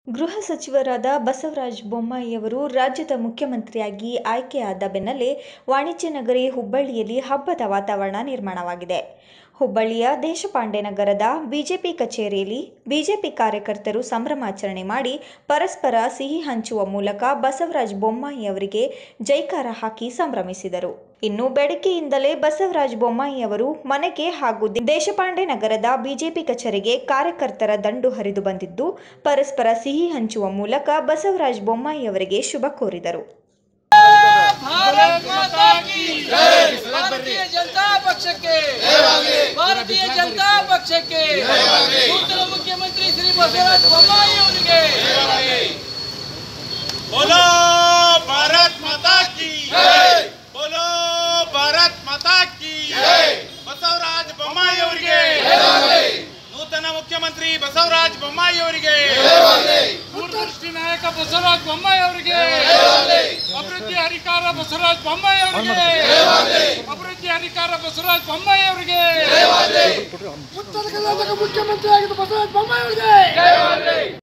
ಗೃಹ ಸಚಿವರಾದ ಬಸವರಾಜ ಬೊಮ್ಮಾಯಿಯವರು ರಾಜ್ಯದ ಮುಖ್ಯಮಂತ್ರಿಯಾಗಿ ಆಯ್ಕೆಯಾದ ಬೆನ್ನಲ್ಲೇ ವಾಣಿಜ್ಯ ನಗರಿ ಹುಬ್ಬಳ್ಳಿಯಲ್ಲಿ ಹಬ್ಬದ ವಾತಾವರಣ ನಿರ್ಮಾಣವಾಗಿದೆ ಹುಬ್ಬಳ್ಳಿಯ ದೇಶಪಾಂಡೆ ನಗರದ ಬಿಜೆಪಿ ಕಚೇರಿಯಲ್ಲಿ ಬಿಜೆಪಿ ಕಾರ್ಯಕರ್ತರು ಸಂಭ್ರಮಾಚರಣೆ ಮಾಡಿ ಪರಸ್ಪರ ಸಿಹಿ ಹಂಚುವ ಮೂಲಕ ಬಸವರಾಜ ಬೊಮ್ಮಾಯಿ ಅವರಿಗೆ ಜೈಕಾರ ಹಾಕಿ ಸಂಭ್ರಮಿಸಿದರು ಇನ್ನು ಬೆಳಗ್ಗೆಯಿಂದಲೇ ಬಸವರಾಜ ಬೊಮ್ಮಾಯಿ ಅವರು ಮನೆಗೆ ಹಾಗೂ ದೇಶಪಾಂಡೆ ನಗರದ ಬಿಜೆಪಿ ಕಚೇರಿಗೆ ಕಾರ್ಯಕರ್ತರ ದಂಡು ಹರಿದು ಬಂದಿದ್ದು ಪರಸ್ಪರ ಸಿಹಿ ಹಂಚುವ ಮೂಲಕ ಬಸವರಾಜ ಬೊಮ್ಮಾಯಿ ಅವರಿಗೆ ಶುಭ ಕೋರಿದರು ಭಾರತ್ ಮಾತಾ ಕಿ ಭಾರತೀಯ ಜನತಾ ಪಕ್ಷಕ್ಕೆ ಭಾರತೀಯ ಜನತಾ ಪಕ್ಷಕ್ಕೆ ನೂತನ ಮುಖ್ಯಮಂತ್ರಿ ಶ್ರೀ ಬಸವರಾಜ ಬೊಮ್ಮಾಯಿ ಅವರಿಗೆ बोलो भारत माता की बोलो ಭಾರತ್ ಮಾತಾ ಕಿ ಬಸವರಾಜ ಬೊಮ್ಮಾಯಿ ಅವರಿಗೆ ನೂತನ ಮುಖ್ಯಮಂತ್ರಿ ಬಸವರಾಜ ಬೊಮ್ಮಾಯಿ ಅವರಿಗೆ ದೂರದೃಷ್ಟಿ ನಾಯಕ ಬಸವರಾಜ ಬೊಮ್ಮಾಯಿ ಅವರಿಗೆ ಅಭಿವೃದ್ಧಿ ಅಧಿಕಾರ ಬಸವರಾಜ ಬೊಮ್ಮಾಯಿ ಅವರಿಗೆ ಅಭಿವೃದ್ಧಿ ಅಧಿಕಾರ ಬಸವರಾಜ ಬೊಮ್ಮಾಯಿ ಅವರಿಗೆ ಉತ್ತರ ಕರ್ನಾಟಕ ಮುಖ್ಯಮಂತ್ರಿ ಆಗಿದ್ದ ಬಸವರಾಜ ಬೊಮ್ಮಾಯಿ ಅವರಿಗೆ